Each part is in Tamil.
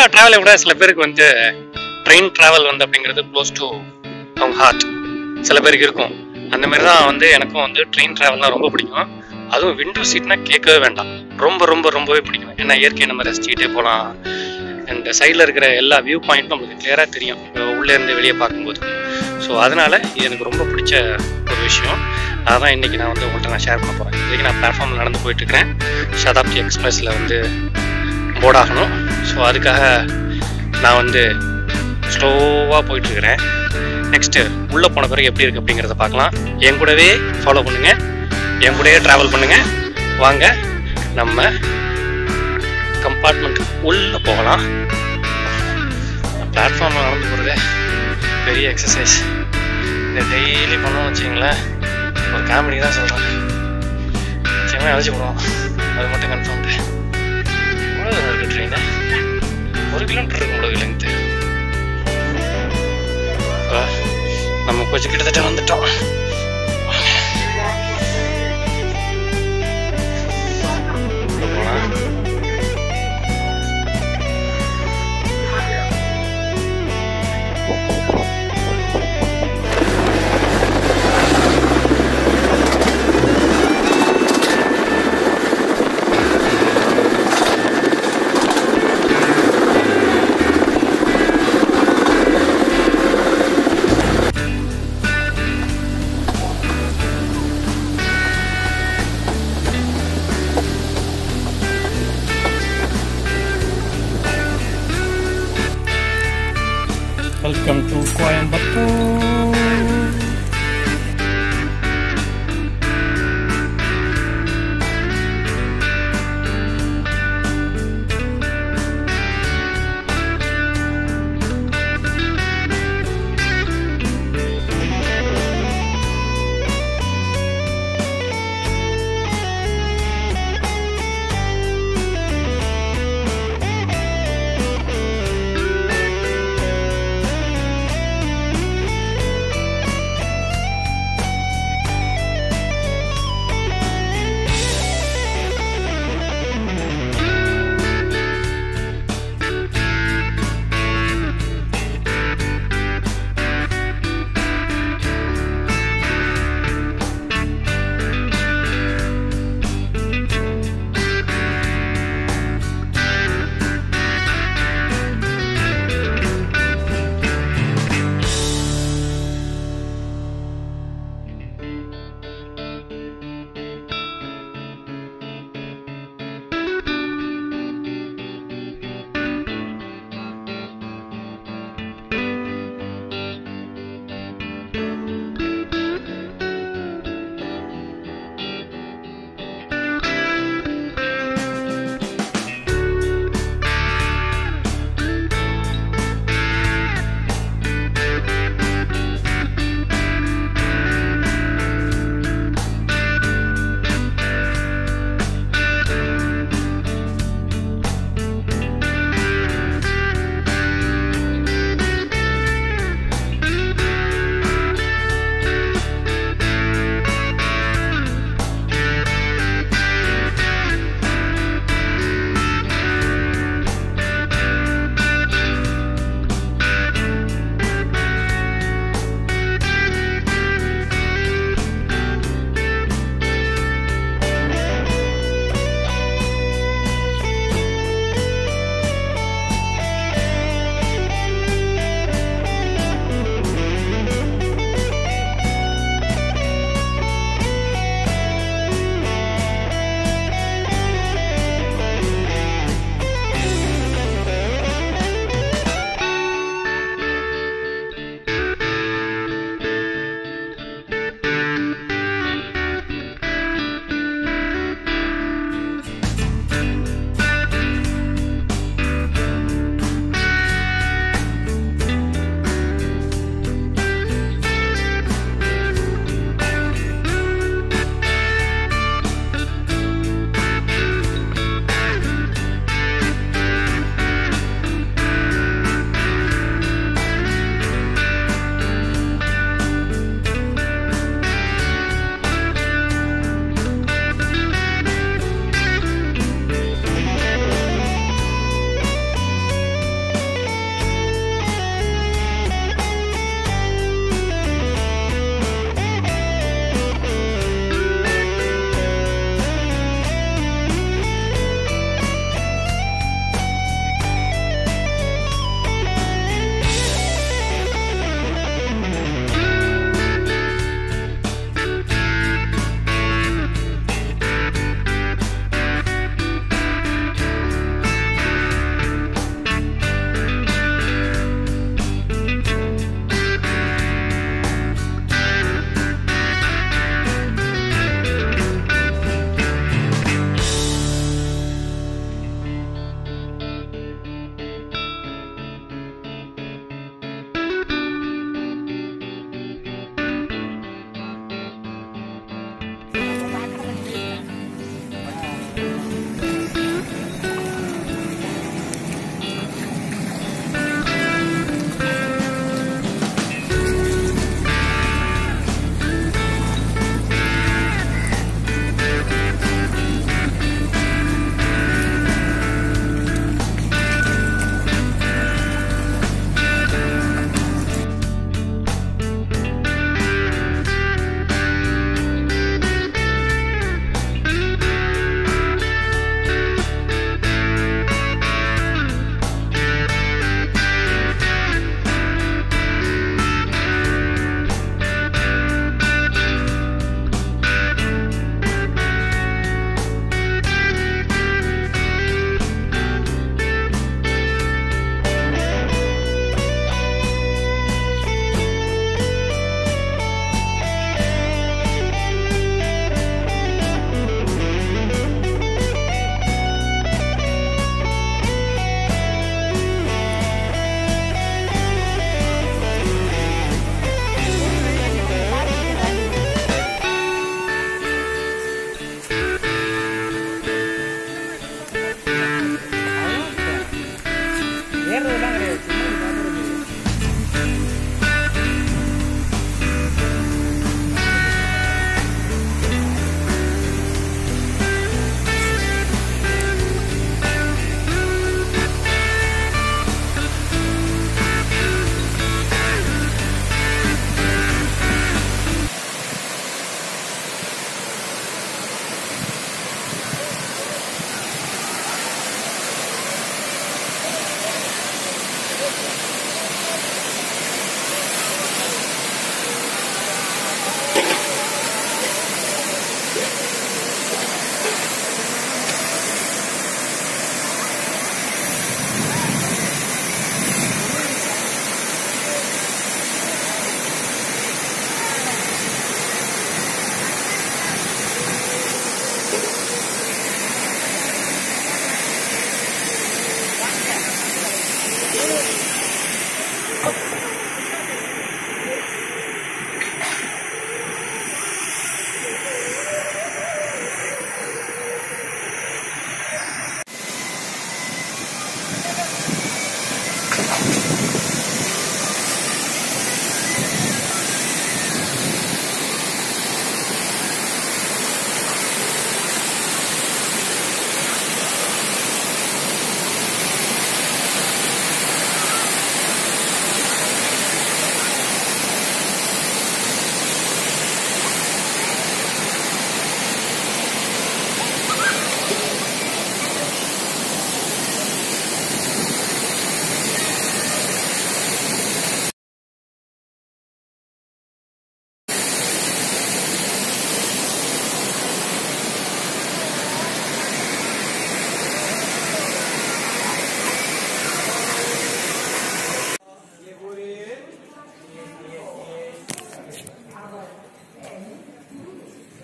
எல்லா டிராவலை விட சில பேருக்கு வந்து ட்ரெயின் டிராவல் வந்து அப்படிங்கிறது க்ளோஸ் டு அவங்க ஹார்ட் சில பேருக்கு இருக்கும் அந்த மாதிரி தான் வந்து எனக்கும் வந்து ட்ரெயின் டிராவல்னால் ரொம்ப பிடிக்கும் அதுவும் விண்டோ சீட்னா கேட்கவே வேண்டாம் ரொம்ப ரொம்ப ரொம்பவே பிடிக்கும் ஏன்னா இயற்கையை நம்ம ரசிச்சுக்கிட்டே போகலாம் இந்த சைடில் இருக்கிற எல்லா வியூ பாயிண்ட்டும் நம்மளுக்கு கிளியராக தெரியும் உள்ளே இருந்து வெளியே பார்க்கும்போது ஸோ அதனால இது எனக்கு ரொம்ப பிடிச்ச ஒரு விஷயம் அதான் இன்னைக்கு நான் வந்து உங்கள்கிட்ட நான் ஷேர் பண்ண போகிறேன் இதுக்கு நான் பிளாட்ஃபார்மில் நடந்து போயிட்டு இருக்கிறேன் சதாப்தி எக்ஸ்பிரஸில் வந்து போர்ட் ஆகணும் ஸோ அதுக்காக நான் வந்து ஸ்லோவாக போயிட்டுருக்கிறேன் நெக்ஸ்ட்டு உள்ளே போன பிறகு எப்படி இருக்குது அப்படிங்கிறத பார்க்கலாம் என் கூடவே ஃபாலோ பண்ணுங்கள் என் கூடவே ட்ராவல் பண்ணுங்கள் வாங்க நம்ம கம்பார்ட்மெண்ட் உள்ளே போகலாம் பிளாட்ஃபார்மில் நடந்து போகிறதே பெரிய எக்ஸசைஸ் இதை டெய்லி பண்ணோம்னு வச்சிங்களேன் ஒரு காமெடி தான் சொல்கிறேன் நிச்சயமாக அழைச்சி போடுவோம் அது மட்டும் கன்ஃபார்ம் எவ்வளோ தூரம் இருக்குது ட்ரெயின் ஒரு கிலோமீட்டர் இருக்கும் இவ்வளோ லென்த்து நம்ம கொஞ்சம் கிட்டத்தட்ட வந்துட்டோம் உள்ள போலாம்.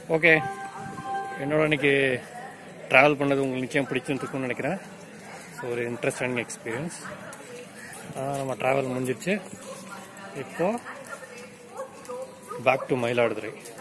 ஓகே என்னோட இன்னைக்கு ட்ராவல் பண்ணது உங்களுக்கு நிச்சயம் பிடிச்சிருக்கும்னு நினைக்கிறேன் ஸோ ஒரு இன்ட்ரெஸ்டிங் எக்ஸ்பீரியன்ஸ் நம்ம ட்ராவல் முடிஞ்சிருச்சு இப்போ பேக் டு மயிலாடுதுறை